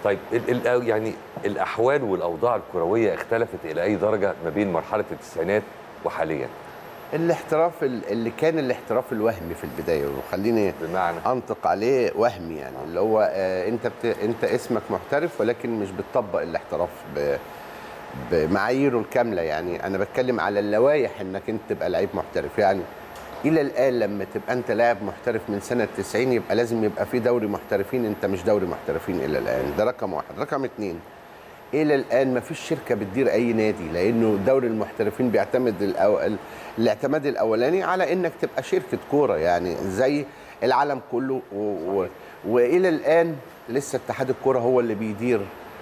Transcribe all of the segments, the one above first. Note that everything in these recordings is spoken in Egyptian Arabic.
طيب ال ال يعني الاحوال والاوضاع الكرويه اختلفت الى اي درجه ما بين مرحله التسعينات وحاليا الاحتراف ال- اللي كان الاحتراف الوهمي في البدايه وخليني بمعنى انطق عليه وهمي يعني اللي هو آه، انت بت... انت اسمك محترف ولكن مش بتطبق الاحتراف ب... بمعاييره الكامله يعني انا بتكلم على اللوائح انك انت تبقى لعيب محترف يعني الى الان لما تبقى انت لاعب محترف من سنه 90 يبقى لازم يبقى في دوري محترفين انت مش دوري محترفين الى الان ده رقم واحد رقم اتنين الى الان ما فيش شركه بتدير اي نادي لانه دوري المحترفين بيعتمد الأو... ال- الاعتماد الاولاني على انك تبقى شركه كوره يعني زي العالم كله و... و... والى الان لسه اتحاد الكوره هو اللي بيدير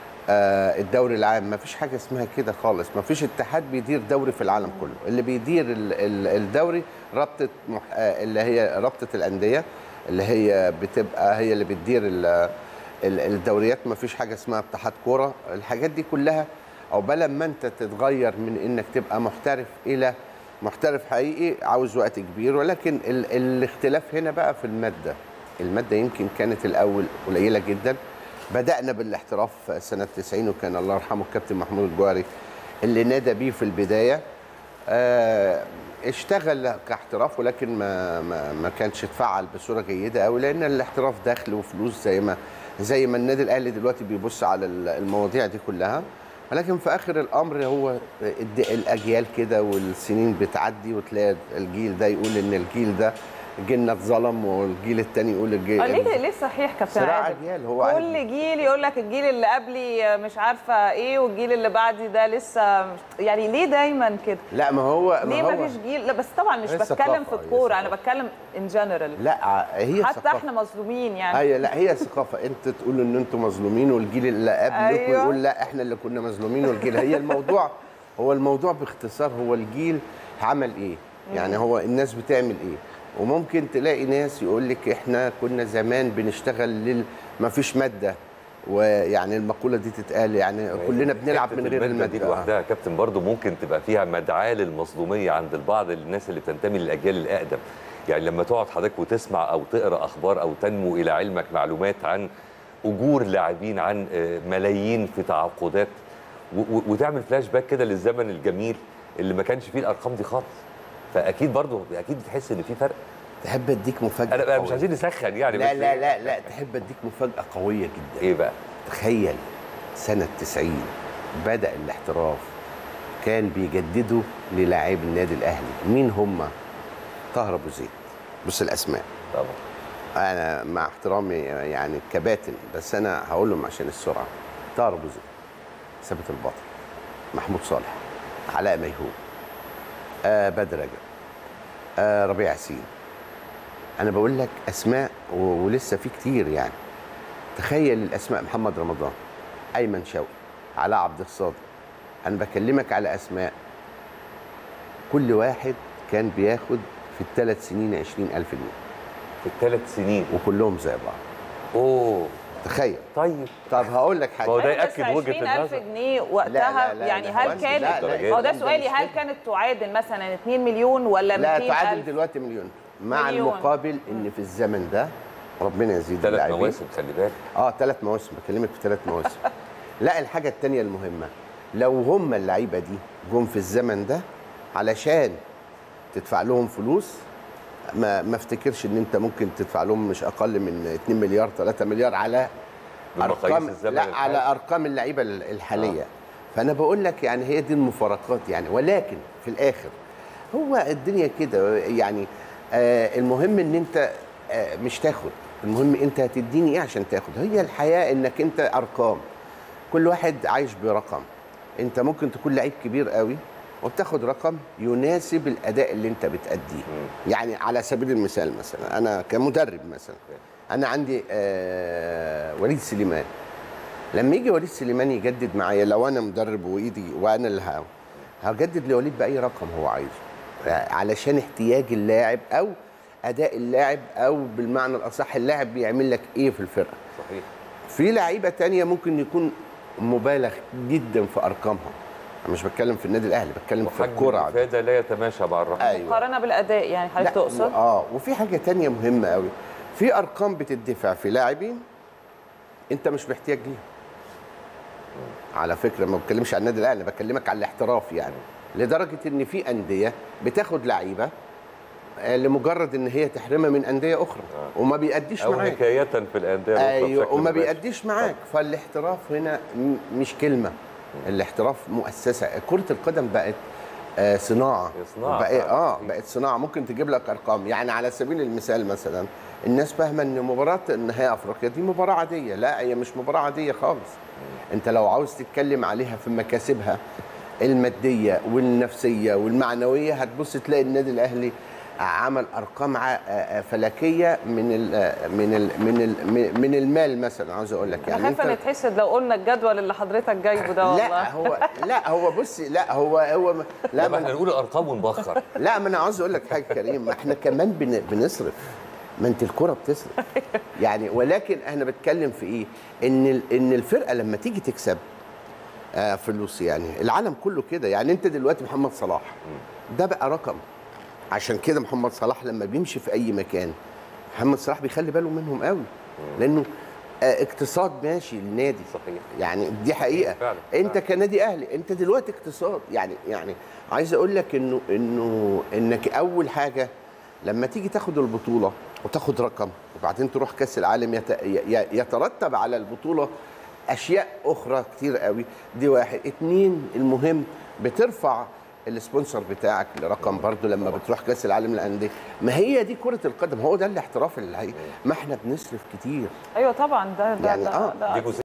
آه الدوري العام ما فيش حاجه اسمها كده خالص ما فيش اتحاد بيدير دوري في العالم كله اللي بيدير ال... ال... الدوري رابطه مح... آه اللي هي رابطه الانديه اللي هي بتبقى هي اللي بتدير ال... ال- الدوريات ما فيش حاجه اسمها اتحاد كوره الحاجات دي كلها عقبال ما انت تتغير من انك تبقى محترف الى محترف حقيقي عاوز وقت كبير ولكن ال الاختلاف هنا بقى في الماده الماده يمكن كانت الاول قليله جدا بدانا بالاحتراف سنه 90 وكان الله يرحمه الكابتن محمود الجوهري اللي نادى بيه في البدايه آه، اشتغل كاحتراف ولكن ما ما, ما كانش اتفعل بصوره جيده قوي لان الاحتراف دخل وفلوس زي ما زي ما النادي الاهلي دلوقتي بيبص على ال- المواضيع دي كلها ولكن في اخر الامر هو الد- الاجيال كده والسنين بتعدي وتلاقي الجيل ده يقول ان الجيل ده جيلنا اتظلم والجيل الثاني يقول الجيل آه، ليه ليه صحيح كابتن صراع عادل أجيال، هو عادي. كل جيل يقول لك الجيل اللي قبلي مش عارفه ايه والجيل اللي بعدي ده لسه مش- يعني ليه دايما كده لا ما هو ليه ما ما هو فيش جيل لا بس طبعا مش هي بتكلم ثقافة، في هي الكوره انا ثقافة. بتكلم ان جنرال لا هي حتى ثقافة. احنا مظلومين يعني هي لا هي ثقافه انت تقول ان انتم مظلومين والجيل اللي قبلكم أيوة. يقول لا احنا اللي كنا مظلومين والجيل هي الموضوع هو الموضوع باختصار هو الجيل عمل ايه يعني هو الناس بتعمل ايه وممكن تلاقي ناس يقول لك احنا كنا زمان بنشتغل لل ما فيش ماده ويعني المقوله دي تتقال يعني كلنا بنلعب حتة من غير المادة دي الماده لوحدها يا كابتن برضو ممكن تبقى فيها مدعاة للمظلومية عند البعض الناس اللي بتنتمي للأجيال الأقدم يعني لما تقعد حضرتك وتسمع أو تقرأ أخبار أو تنمو إلى علمك معلومات عن أجور لاعبين عن آه، ملايين في تعاقدات و- و- وتعمل فلاش باك كده للزمن الجميل اللي ما كانش فيه الأرقام دي خالص فأكيد برضو أكيد بتحس إن في فرق تحب اديك مفاجاه أنا أنا مش قوية. عايزين نسخن يعني لا بس لا لا لا تحب اديك مفاجاه قويه جدا إيه بقى تخيل سنة 90 بدأ الاحتراف كان بيجددوا للاعبي النادي الأهلي مين هم؟ طاهر أبو زيد بص الأسماء طبعا أنا مع احترامي يعني كباتن بس أنا هقولهم عشان السرعة طاهر أبو زيد ثابت البطل محمود صالح علاء ميهوب آه بدر رجب آه ربيع ياسين أنا بقول لك أسماء و- ولسه في كتير يعني تخيل الاسماء محمد رمضان ايمن شوقي علاء عبد الصادق انا بكلمك على اسماء كل واحد كان بياخد في الثلاث سنين 20000 جنيه في الثلاث سنين وكلهم زي بعض أوه تخيل طيب طب هقول لك ما هو حاجه ده أيوة، بس يأكد وجهة 20,000 النظر. جنيه وقتها لا، لا، يعني لا، هل لا، كانت لا، لا، هو ده لا، سؤالي مش هل كده. كانت تعادل مثلا 2 مليون ولا لا 200 تعادل ألف؟ دلوقتي مليون مع مليون. المقابل ان في الزمن ده ربنا يزيد ثلاث اللاعبين. مواسم خلي بالك اه ثلاث مواسم بكلمك في ثلاث مواسم لا الحاجه الثانيه المهمه لو هم اللعيبه دي جم في الزمن ده علشان تدفع لهم فلوس ما ما افتكرش ان انت ممكن تدفع لهم مش اقل من 2 مليار 3 مليار على بمقاييس ارقام الزمن لا الحالي. على ارقام اللعيبه الحاليه آه. فانا بقول لك يعني هي دي المفارقات يعني ولكن في الاخر هو الدنيا كده يعني آه المهم ان انت آه مش تاخد المهم انت هتديني ايه عشان تاخد هي الحياه انك انت ارقام كل واحد عايش برقم انت ممكن تكون لعيب كبير قوي وبتاخد رقم يناسب الاداء اللي انت بتاديه يعني على سبيل المثال مثلا انا كمدرب مثلا انا عندي آه وليد سليمان لما يجي وليد سليمان يجدد معايا لو انا مدرب وايدي وانا اللي ه- هجدد لوليد باي رقم هو عايزه علشان احتياج اللاعب او اداء اللاعب او بالمعنى الاصح اللاعب بيعمل لك ايه في الفرقه صحيح في لعيبه تانية ممكن يكون مبالغ جدا في ارقامها انا مش بتكلم في النادي الاهلي بتكلم في وحجم الكوره الافاده لا يتماشى مع الرقم ايوه مقارنه بالاداء يعني حضرتك لا، تقصد اه وفي حاجه تانية مهمه قوي في ارقام بتدفع في لاعبين انت مش محتاج ليها على فكره ما بتكلمش عن النادي الاهلي انا بكلمك على الاحتراف يعني لدرجه ان في انديه بتاخد لعيبه آه، لمجرد ان هي تحرمها من انديه اخرى وما بيأديش او معاك حكايه في الانديه الأخرى ايوه بشكل وما مباشر. بيأديش معاك فالاحتراف هنا م- مش كلمه الاحتراف مؤسسه كره القدم بقت آه صناعه هي صناعة بقى فعلا. اه بقت صناعه ممكن تجيب لك ارقام يعني على سبيل المثال مثلا الناس فاهمه ان مباراه نهائي افريقيا دي مباراه عاديه لا هي مش مباراه عاديه خالص انت لو عاوز تتكلم عليها في مكاسبها الماديه والنفسيه والمعنويه هتبص تلاقي النادي الاهلي عمل ارقام ع- آه، آه، فلكيه من ال من ال من ال من- من المال مثلا عاوز اقول لك انا يعني خايفه انت نتحسد لو قلنا الجدول اللي حضرتك جايبه ده والله لا هو لا هو بص لا هو هو لا لا ما ما احنا نقول الارقام ونبخر لا ما انا عاوز اقول لك حاجه كريم ما احنا كمان بن بنصرف ما انت الكره بتصرف يعني ولكن انا بتكلم في ايه ان ال- ان الفرقه لما تيجي تكسب آه فلوس يعني العالم كله كده يعني انت دلوقتي محمد صلاح ده بقى رقم عشان كده محمد صلاح لما بيمشي في اي مكان محمد صلاح بيخلي باله منهم قوي لانه آه اقتصاد ماشي للنادي صحيح. يعني دي حقيقه فعلا، انت فعلا. كنادي اهلي انت دلوقتي اقتصاد يعني يعني عايز اقول لك انه انه انك اول حاجه لما تيجي تاخد البطوله وتاخد رقم وبعدين تروح كاس العالم يت... ي- يترتب على البطوله اشياء اخرى كتير قوي دي واحد اتنين المهم بترفع السبونسر بتاعك لرقم برضو لما بتروح كاس العالم للانديه ما هي دي كره القدم هو ده الاحتراف اللي هي ما احنا بنصرف كتير ايوه طبعا ده ده يعني ده, آه، ده دي جزئيه